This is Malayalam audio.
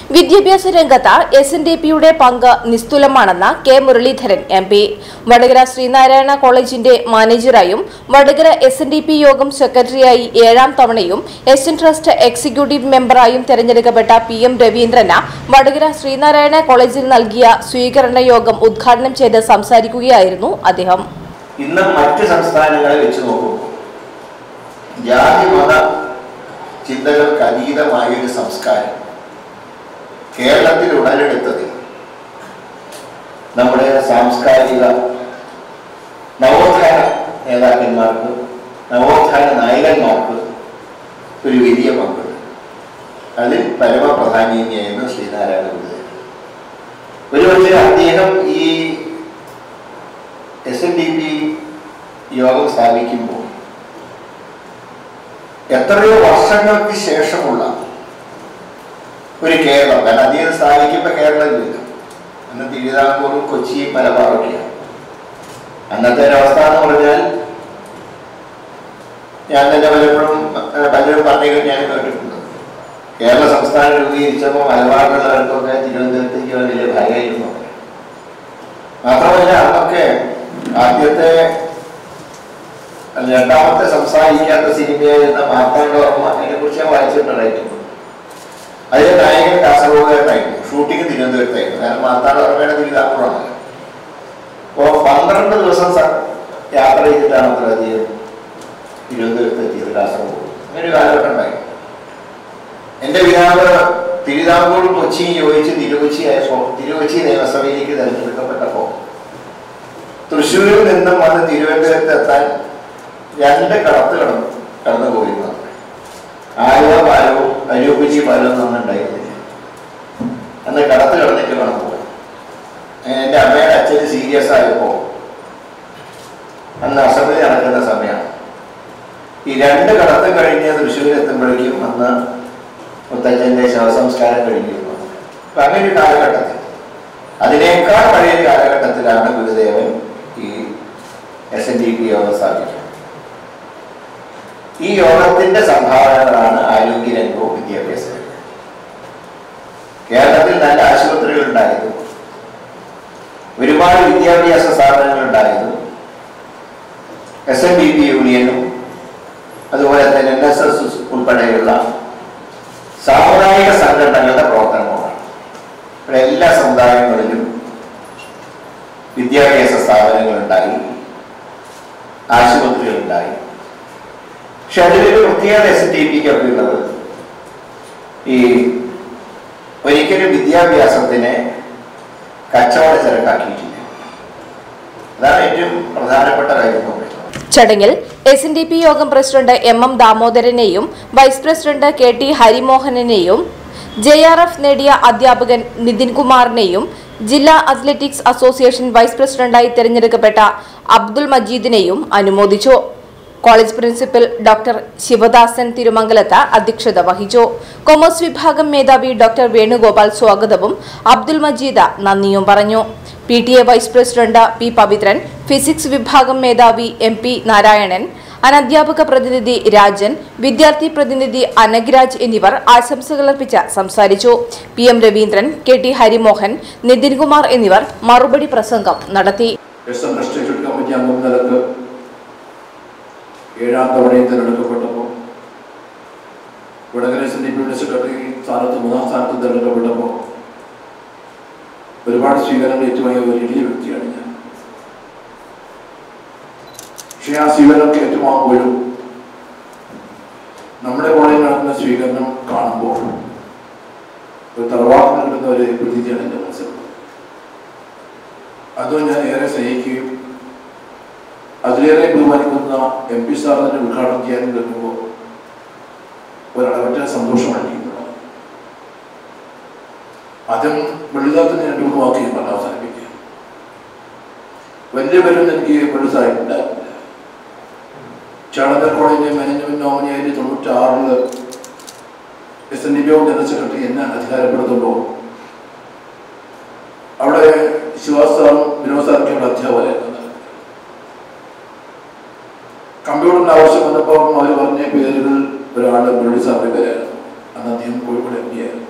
വിദ്യാഭ്യാസ രംഗത്ത് എസ് എൻ ഡി പിയുടെ പങ്ക് നിസ്തുലമാണെന്ന് K Muraleedharan M P Vadakara Sreenarayana കോളേജിന്റെ മാനേജറായും Vadakara S N D P യോഗം സെക്രട്ടറിയായി ഏഴാം തവണയും എസ് എൻ ട്രസ്റ്റ് എക്സിക്യൂട്ടീവ് മെമ്പറായും തെരഞ്ഞെടുക്കപ്പെട്ട പി എം രവീന്ദ്രന് വടകര ശ്രീനാരായണ കോളേജിൽ നൽകിയ സ്വീകരണ യോഗം ഉദ്ഘാടനം ചെയ്ത് സംസാരിക്കുകയായിരുന്നു അദ്ദേഹം ഇന്ന് മറ്റ് സംസ്ഥാനങ്ങളെ വെച്ച് നോക്കുമ്പോൾ ജാതി മത ചിന്തകൾക്ക് അതീതമായ ഒരു സംസ്കാരം കേരളത്തിൽ ഉടലെടുത്തതിൽ നമ്മുടെ സാംസ്കാരിക നവോത്ഥാന നേതാക്കന്മാർക്ക് നവോത്ഥാന നായകന്മാർക്ക് ഒരു വലിയ പങ്കുണ്ട് അതിൽ പരമപ്രധാനീയായിരുന്നു ശ്രീനാരായണ ഗുരുദേവൻ ഒരുപക്ഷെ അദ്ദേഹം ഈ എസ് എൻ ഡി പി യോഗം സ്ഥാപിക്കുമ്പോൾ എത്രയോ വർഷങ്ങൾക്ക് ശേഷമുള്ള ഒരു കേരളം കാരണം അദ്ദേഹം സ്ഥാപിക്കുമ്പോൾ കേരളമില്ല അന്ന് തിരുവിതാംകൂറും കൊച്ചിയും മലബാറൊക്കെയാണ് അന്നത്തെ ഒരവസ്ഥ എന്ന് പറഞ്ഞാൽ ഞാൻ തന്നെ പലപ്പോഴും ഏഹ്, പലരും പറഞ്ഞു ഞാൻ കേട്ടിട്ടുണ്ട് കേരള സംസ്ഥാനം രൂപീകരിച്ചപ്പോൾ മലബാറിലുള്ളവർക്കൊക്കെ തിരുവനന്തപുരത്തേക്ക് വലിയ ഭയമായിരുന്നു മാത്രമല്ല അന്നൊക്കെ ആദ്യത്തെ അല്ല, രണ്ടാമത്തെ സംസാരിക്കാത്ത സിനിമയായിരുന്ന മാർത്താണ്ഡോർമ്മ അതിനെ കുറിച്ച് ഞാൻ വായിച്ചിട്ടുണ്ടായിരുന്നു അതിലെ നായകൻ കാസർഗോഡുകാരനായിരുന്നു ഷൂട്ടിംഗ് തിരുവനന്തപുരത്തായിരുന്നു കാരണം മാർത്താണ്ഡോർമ്മയുടെ തിരുവിതാംകൂറാണല്ലോ അപ്പോൾ പന്ത്രണ്ട് ദിവസം സ- യാത്ര ചെയ്തിട്ടാണ് അത്ര അദ്ദേഹം തിരുവനന്തപുരത്ത് എത്തിയത് കാസർഗോഡ് അങ്ങനെ ഒരു കാലഘട്ടം ഉണ്ടായിരുന്നു എൻ്റെ പിതാവ് തിരുവിതാംകൂറും കൊച്ചിയും യോജിച്ച് തിരുവച്ചിയായപ്പോൾ തിരുവച്ചി നിയമസഭയിലേക്ക് തിരഞ്ഞെടുക്കപ്പെട്ടപ്പോൾ തൃശ്ശൂരിൽ നിന്നും വന്ന് തിരുവനന്തപുരത്ത് എത്താൻ രണ്ട് കടത്ത് കടന്നു കടന്നു പോയിരുന്നു ആലുവ പാലവും അരൂപിച്ചി പാലവും ഒന്നും ഉണ്ടായിരുന്നില്ല അന്ന് കടത്ത് കടന്നിട്ട് വേണം പോകാൻ അങ്ങനെ എൻ്റെ അമ്മയുടെ അച്ഛന് സീരിയസ് ആയപ്പോൾ അന്ന് അസംബ്ലി നടക്കുന്ന സമയമാണ് ഈ രണ്ട് കടത്ത് കഴിഞ്ഞ് തൃശ്ശൂർ എത്തുമ്പോഴേക്കും അന്ന് മുത്തച്ഛൻ്റെ ശവസംസ്കാരം കഴിഞ്ഞിരുന്നു അപ്പൊ അങ്ങനെ ഒരു കാലഘട്ടത്തിൽ അതിനേക്കാൾ പഴയ ഒരു കാലഘട്ടത്തിലാണ് ഗുരുദേവൻ ഈ എസ് എൻ ഡി പി യോഗം സ്ഥാപിക്കുന്നത് ഈ യോഗത്തിന്റെ സംഭാവനകളാണ് ആരോഗ്യരംഗവും വിദ്യാഭ്യാസ രംഗവും കേരളത്തിൽ നല്ല ആശുപത്രികൾ ഉണ്ടായിരുന്നു ഒരുപാട് വിദ്യാഭ്യാസ സ്ഥാപനങ്ങൾ ഉണ്ടായിരുന്നു എസ് എൻ ഡി പി യൂണിയനും അതുപോലെ തന്നെ എൻ എസ് എസ് ഉൾപ്പെടെയുള്ള സാമുദായിക സംഘടനകളുടെ പ്രവർത്തനങ്ങളാണ് ഇവിടെ എല്ലാ സമുദായങ്ങളിലും വിദ്യാഭ്യാസ സ്ഥാപനങ്ങൾ ഉണ്ടായി ആശുപത്രികൾ ഉണ്ടായി പക്ഷെ അതിലൊരു പ്രത്യേകത എസ് ടി പിക്കൊക്കെ ഉള്ളത് ഈ ഒരിക്കലും വിദ്യാഭ്യാസത്തിനെ കച്ചവട ചരക്കാക്കിയിട്ടില്ല അതാണ് ഏറ്റവും പ്രധാനപ്പെട്ട കാര്യം എന്ന് പറയുന്നത് ചടങ്ങിൽ എസ് എൻ ഡി പി യോഗം പ്രസിഡന്റ് എം എം ദാമോദരനെയും വൈസ് പ്രസിഡന്റ് കെ ടി ഹരിമോഹനനെയും ജെ ആർ എഫ് നേടിയ അധ്യാപകൻ നിതിൻ കുമാറിനെയും ജില്ലാ അത്ലറ്റിക്സ് അസോസിയേഷൻ വൈസ് പ്രസിഡന്റായി തെരഞ്ഞെടുക്കപ്പെട്ട അബ്ദുൾ മജീദിനെയും അനുമോദിച്ചു college principal doctor Sivadasan Thirumangalath അധ്യക്ഷത വഹിച്ചു കൊമേഴ്സ് വിഭാഗം മേധാവി ഡോക്ടർ വേണുഗോപാൽ സ്വാഗതവും അബ്ദുൾ മജീദ് നന്ദിയും പറഞ്ഞു P T A vice president P Pavithran physics വിഭാഗം മേധാവി എം പി നാരായണൻ അനധ്യാപക പ്രതിനിധി രാജൻ വിദ്യാർത്ഥി പ്രതിനിധി അനഗ്രാജ് എന്നിവർ ആശംസകളർപ്പിച്ച് സംസാരിച്ചു P M Raveendran K T Harimohan Nithinkumar എന്നിവർ മറുപടി പ്രസംഗം നടത്തി S N trust executive committee അംഗം നിലക്ക് ഏഴാം തവണയും തിരഞ്ഞെടുക്കപ്പെട്ടപ്പോൾ വടകര എസ് എൻ ഡി പിയുടെ സെക്രട്ടറി സ്ഥാനത്ത് മൂന്നാം സ്ഥാനത്ത് തിരഞ്ഞെടുക്കപ്പെട്ടപ്പോൾ ഒരുപാട് സ്വീകരണങ്ങൾ ഏറ്റുവാങ്ങിയ ഒരു വലിയ വ്യക്തിയാണ് ഞാൻ പക്ഷേ ആ സ്വീകരണം ഏറ്റുവാങ്ങുമ്പോഴും നമ്മുടെ കോളേജിൽ നടക്കുന്ന സ്വീകരണം കാണുമ്പോൾ ഒരു തറവാട്ടിൽ കിട്ടുന്ന ഒരു പ്രതീതിയാണ് എൻ്റെ മനസ്സിലുള്ളത് അതും ഞാൻ ഏറെ സ്നേഹിക്കുകയും അതിലേറെ ബഹുമാനിക്കുന്ന എം പി സാർ തന്നെ ഉദ്ഘാടനം ചെയ്യാൻ കേൾക്കുമ്പോൾ ഒരളവറ്റ സന്തോഷമാണ് എനിക്കുള്ളത് ആദ്യം വെള്ളിതാത്തിന് രണ്ട് മൂന്ന് വാക്ക് ഞാൻ പറഞ്ഞ് അവസാനിപ്പിക്കുക വലിയ പേരൊന്നും എനിക്ക് വെള്ളിസായിട്ടുണ്ടായിരുന്നില്ല ചാണകർ കോളേജിലെ മാനേജ്മെന്റ് നോമിനിയായിട്ട് തൊണ്ണൂറ്റാറില് S N D P general secretary എന്നെ അധികാരപ്പെടുത്തുമ്പോൾ അവിടെ ശിവാസ് സാറും വിനോദ് സാറൊക്കെ അവിടെ അധ്യാപകരായിരുന്നു കമ്പ്യൂട്ടറിന്റെ ആവശ്യം വന്നപ്പോൾ അവർ പറഞ്ഞ പേരുകൾ ഒരാൾ മുരളി സാറിന്റെ പേരായിരുന്നു അന്ന് അദ്ദേഹം കോഴിക്കോട് എം പി ആയിരുന്നു